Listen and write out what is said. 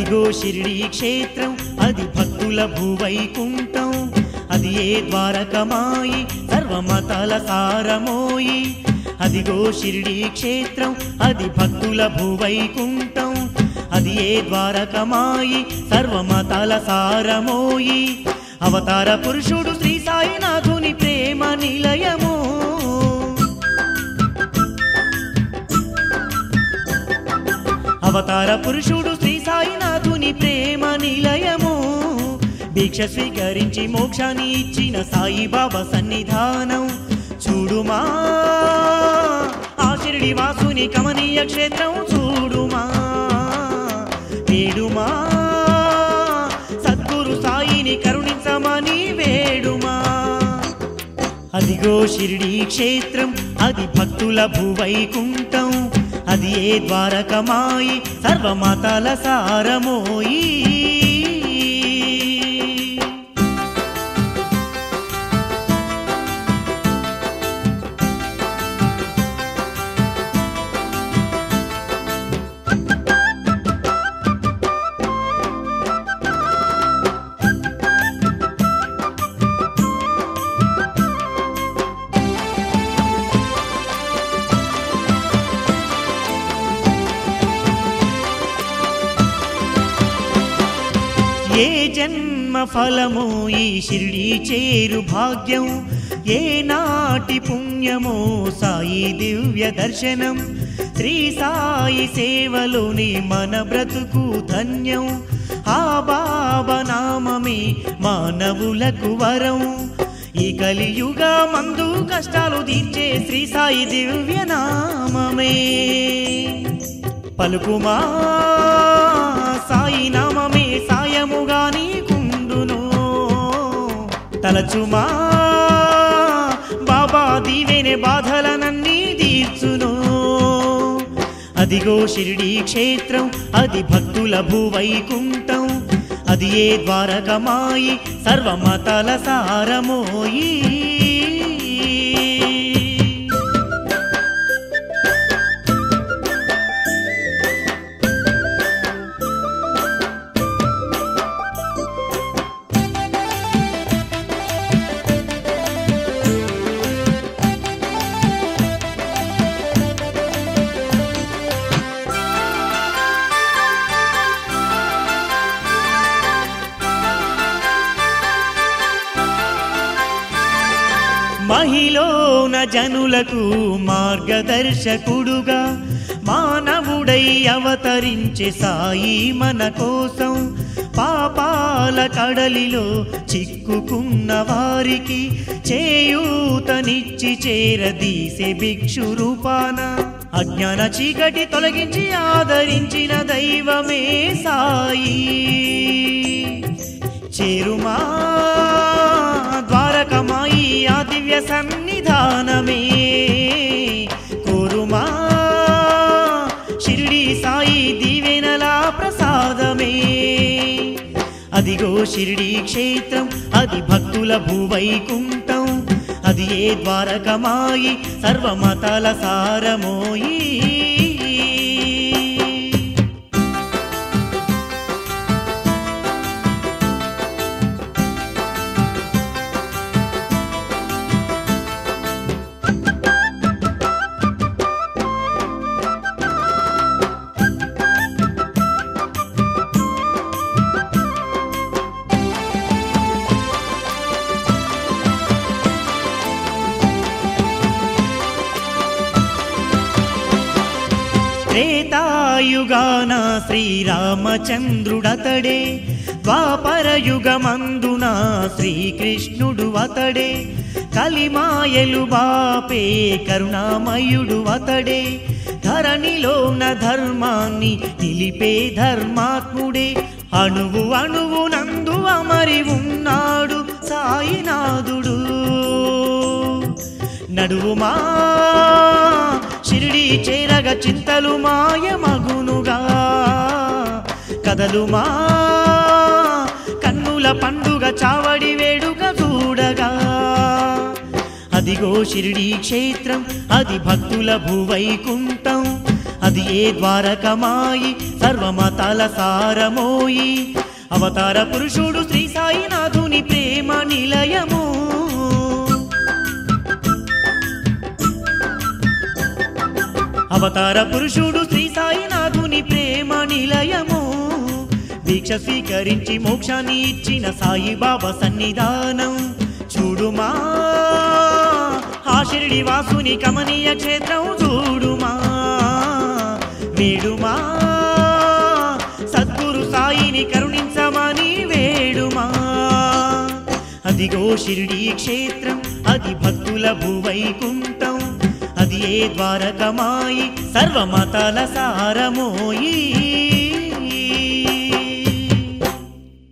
అదిగో షిరిడి క్షేత్రం అది భక్తుల భూవైకుంఠం అది ఏ ద్వారకమాయి సర్వమతాల సారమోయి అదిగో షిరిడి క్షేత్రం అది భక్తుల భూవైకుంఠం అది ఏ ద్వారకమాయి సర్వమతాల సారమోయి అవతార పురుషుడు శ్రీ సాయినాథుని ప్రేమ నిలయము అవతార పురుషుడు శ్రీ సాయినాథుని ప్రేమ నిలయము దీక్ష స్వీకరించి మోక్షాన్ని ఇచ్చిన సాయిబాబా సన్నిధానం చూడుమా ఆ షిరిడి వాసుని కమనీయ క్షేత్రం చూడుమా వేడుమా సద్గురు సాయిని కరుణించమని వేడుమా అదిగో షిరిడి క్షేత్రం అది భక్తుల భూవైకుంఠం అది ఏ ద్వారకమాయి సర్వమతాల సారమోయి ఏ జన్మ ఫలము ఈ షిరిడి చేరు భాగ్యం ఏ నాటి పుణ్యమో సాయి దివ్య దర్శనం శ్రీ సాయి సేవలోని మన బ్రతుకు ధన్యం ఆ బాబా నామమే మానవులకు వరం ఈ కలియుగ మందు కష్టాలు తీర్చే శ్రీ సాయి దివ్య నామమే పలుకుమా సాయి నామమే సాయముగా నీకుండును తలచుమా బాబా దీవెనే బాధలనన్నీ తీర్చును అదిగో షిరిడి క్షేత్రం అది భక్తుల భూవైకుంఠం అది ఏ ద్వారకమాయి సర్వమతాల సారమోయి మహిళన జనులకు మార్గదర్శకుడుగా మానవుడై అవతరించే సాయి మన కోసం పాపాల కడలిలో చిక్కుకున్న వారికి చేయూతనిచ్చి చేరదీసే భిక్షు రూపాన అజ్ఞాన చీకటి తొలగించి ఆదరించిన దైవమే సాయి చేరుమా ద్వారకమాయి ఆ దివ్య సన్నిధానమే కోరుమా షిరిడి సాయి దీవెనలా ప్రసాదమే అదిగో షిరిడి క్షేత్రం అది భక్తుల భూవైకుంఠం అది ఏ ద్వారకమాయి సర్వమతాల సారమోయి త్రేతాయుగాన శ్రీరామచంద్రుడతడే ద్వాపరయుగమందున శ్రీకృష్ణుడు అతడే కలిమాయలు బాపే కరుణామయుడు అతడే ధరణిలోన ధర్మాన్ని నిలిపే ధర్మాత్ముడే అణువు అణువు నందు అమరి ఉన్నాడు సాయినాథుడు నడువుమా షిరిడి చేరగ చింతలు మాయమగునుగా కదలుమా కన్నుల పండుగ చావడి వేడుక చూడగా అదిగో షిరిడి క్షేత్రం అది భక్తుల భూవైకుంఠం అది ఏ ద్వారకమాయి సర్వమతాల సారమోయి అవతార పురుషుడు శ్రీ సాయినాథుని ప్రేమ నిలయము అవతార పురుషుడు శ్రీ సాయినాథుని ప్రేమ నిలయము దీక్ష స్వీకరించి మోక్షాన్ని ఇచ్చిన సాయిబాబా సన్నిధానం చూడుమా ఆ షిరిడి వాసుని కమనీయ క్షేత్రం చూడుమా వేడుమా సద్గురు సాయిని కరుణించమని వేడుమా అదిగో షిరిడి క్షేత్రం అది భక్తుల భూవైకుంఠం అది ఏ ద్వారకమాయి సర్వమతాల సారమోయి